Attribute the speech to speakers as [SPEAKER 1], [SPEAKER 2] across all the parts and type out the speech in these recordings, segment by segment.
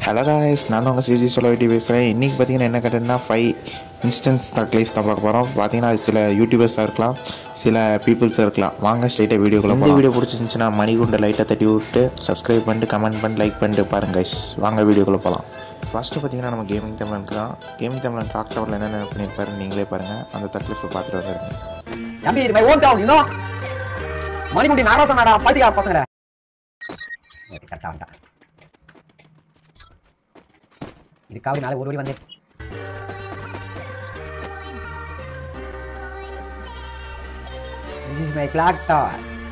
[SPEAKER 1] Hello guys நான் உங்கள் CG சொலவட்டி பேசுகிறேன் இன்றைக்கி பார்த்தீங்கன்னா என்ன கண்டென்ட்னா ஃபைவ் இன்ஸ்டன்ஸ் தக்லீஃப் தான் பார்க்க போகிறோம் பார்த்தீங்கன்னா அது சில யூடியூபர்ஸாக இருக்கலாம் சில பீப்புள்ஸாக இருக்கலாம் வாங்க ஸ்ட்ரைட்டாக வீடியோக்குள்ள இந்த வீடியோ பிடிச்சிருந்துச்சுன்னா மணிகுண்டை லைட்டாக தட்டி விட்டு சப்ஸ்கிரைப் பண்ணிட்டு கமெண்ட் பண்ணி லைக் பண்ணிட்டு பாருங்க guys வாங்க வீடியோக்குள்ளே போகலாம் ஃபஸ்ட்டு பார்த்தீங்கன்னா நம்ம கேமிங் தமிழனுக்கு தான் கேமிங் தமிழன் டாக் டவரில் என்னென்ன பண்ணியிருப்பாரு நீங்களே பாருங்கள் அந்த தக்லீஃபை பார்த்துட்டு வந்துருங்க
[SPEAKER 2] தம்பி இது மை ஓன் டவுன் இன்னும் மணிமுடி நாராசனாடா பாத்திக்கா பசங்கடா ஓகே கரெக்டா வந்துட்டான் இதுக்காக நாளை ஒரு வழி வந்தேன் This is my clock tower.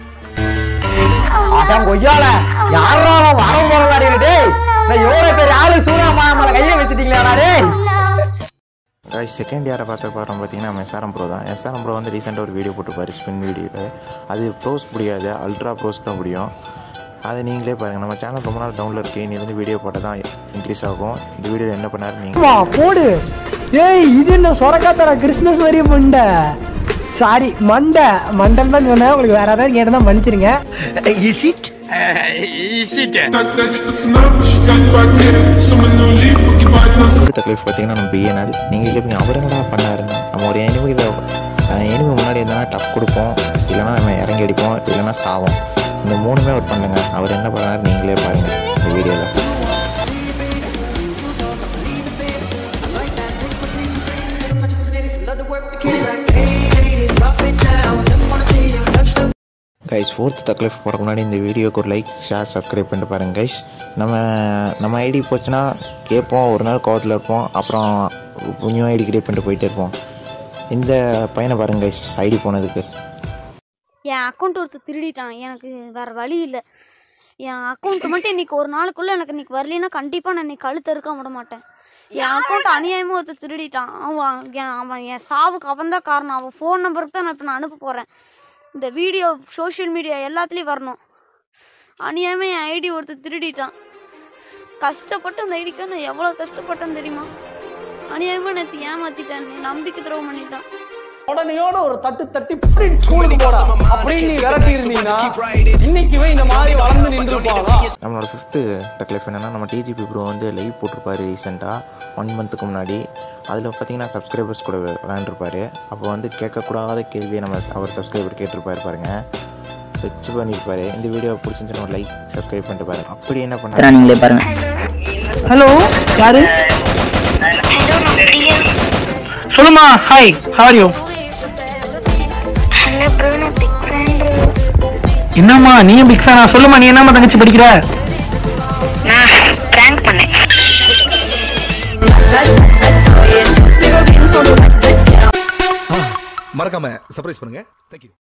[SPEAKER 2] அதான் கொய்யால யாரா அவன் வரம் போறாடி டேய் நான் எவ்வளவு பெரிய ஆளு சூறாமா மேல கையை வச்சிட்டீங்களா டேய்
[SPEAKER 1] காய்ஸ் செகண்ட் யாரை பார்த்து பாருங்க பார்த்தீங்கன்னா நம்ம எஸ்ஆர்எம் ப்ரோ தான் எஸ்ஆர்எம் ப்ரோ வந்து ரீசெண்டாக ஒரு வீடியோ போட்டுப்பாரு ஸ்பின் வீடியோவில் அது ப்ரோஸ் முடியாது அல்ட்ரா ப்ரோஸ் தான் முடியும் அதை நீங்களே பாருங்கள் நம்ம சேனல் ரொம்ப நாள் டவுனில் இருக்குது இனிலேருந்து வீடியோ போட்டால் தான் இன்க்ரீஸ் ஆகும் இந்த வீடியோவில் என்ன பண்ணாரு நீங்கள்
[SPEAKER 3] வா போடு ஏய் இது என்ன சொரக்காத்தர கிறிஸ்மஸ் மாதிரியே மண்டை சாரி மண்டை மண்டன் தான் சொன்னேன் உங்களுக்கு வேற ஏதாவது கேட்டதா மன்னிச்சிருங்க
[SPEAKER 4] Тогда пацана посчитать потери Суммы нули погибать на
[SPEAKER 1] ஒரு தக்லீஃப் பார்த்தீங்கன்னா நம்ம பிஏனால் நீங்கள் கேட்பீங்க அவர் என்னடா பண்ணாருன்னு நம்ம ஒரு எனிமியில் எனிமி முன்னாடி இருந்தால் டஃப் கொடுப்போம் இல்லைனா நம்ம இறங்கி அடிப்போம் இல்லைனா சாவோம் இந்த மூணுமே அவர் பண்ணுங்க அவர் என்ன பண்ணாரு நீங்களே பாருங்கள் இந்த வீடியோவில் கைஸ் ஃபோர்த் தக்லீஃப் போட முன்னாடி இந்த வீடியோக்கு ஒரு லைக் ஷேர் சப்ஸ்கிரைப் பண்ணிட்டு பாருங்க கைஸ் நம்ம நம்ம ஐடி போச்சுன்னா கேட்போம் ஒரு நாள் கோவத்தில் இருப்போம் அப்புறம் நியூ ஐடி கிரியேட் பண்ணிட்டு போயிட்டே இருப்போம் இந்த பையனை பாருங்க கைஸ் ஐடி போனதுக்கு
[SPEAKER 5] என் அக்கௌண்ட் ஒருத்தர் திருடிட்டான் எனக்கு வேற வழி இல்லை என் அக்கௌண்ட் மட்டும் இன்னைக்கு ஒரு நாளுக்குள்ள எனக்கு இன்னைக்கு வரலைன்னா கண்டிப்பாக நான் இன்னைக்கு கழுத்து இருக்க விட மாட்டேன் என் அக்கௌண்ட் அநியாயமாக ஒருத்தர் திருடிட்டான் அவன் என் அவன் என் சாவுக்கு அவன் தான் காரணம் அவன் ஃபோன் நம்பருக்கு தான் நான் இப்போ நான் அனுப்ப போகிறேன் இந்த வீடியோ சோஷியல் மீடியா எல்லாத்துலேயும் வரணும் அநியாயமாக என் ஐடி ஒருத்தர் திருடிட்டான் கஷ்டப்பட்டு அந்த ஐடிக்கு நான் எவ்வளோ கஷ்டப்பட்டேன்னு தெரியுமா அநியாயமாக நேற்று ஏமாத்திட்டேன் நம்பிக்கை துரோகம் பண்ணிட்டான்
[SPEAKER 2] உடனேயோட ஒரு தட்டு தட்டி இப்படி ஸ்கூலுக்கு போடா அப்படின்னு நீ விரட்டி இருந்தீங்கன்னா இன்னைக்கு இந்த மாதிரி வளர்ந்து நின்றுப்பாங்களா
[SPEAKER 1] நம்மளோட ஃபிஃப்த்து தக்லீஃப் என்னென்னா நம்ம டிஜிபி ப்ரோ வந்து லைவ் போட்டிருப்பாரு ரீசெண்டாக ஒன் மந்த்துக்கு முன்னாடி அதில் பார்த்தீங்கன்னா சப்ஸ்கிரைபர்ஸ் கூட விளாண்டுருப்பாரு அப்போ வந்து கேட்கக்கூடாத கேள்வியை நம்ம அவர் சப்ஸ்கிரைபர் கேட்டிருப்பாரு பாருங்க வச்சு பண்ணியிருப்பாரு இந்த வீடியோ பிடிச்சிருந்துச்சுன்னா ஒரு லைக் சப்ஸ்கிரைப் பண்ணிட்டு பாருங்க அப்படி என்ன பண்ணாரு
[SPEAKER 6] நீங்களே பாருங்க
[SPEAKER 3] ஹலோ யாரு
[SPEAKER 6] சொல்லுமா ஹாய் ஹார் யூ என்னம்மா நீ பிக் ஃபேனா சொல்லுமா நீ என்னம்மா தங்கச்சி படிக்கிற
[SPEAKER 7] மறக்காம சர்ப்ரைஸ் பண்ணுங்க தேங்க்யூ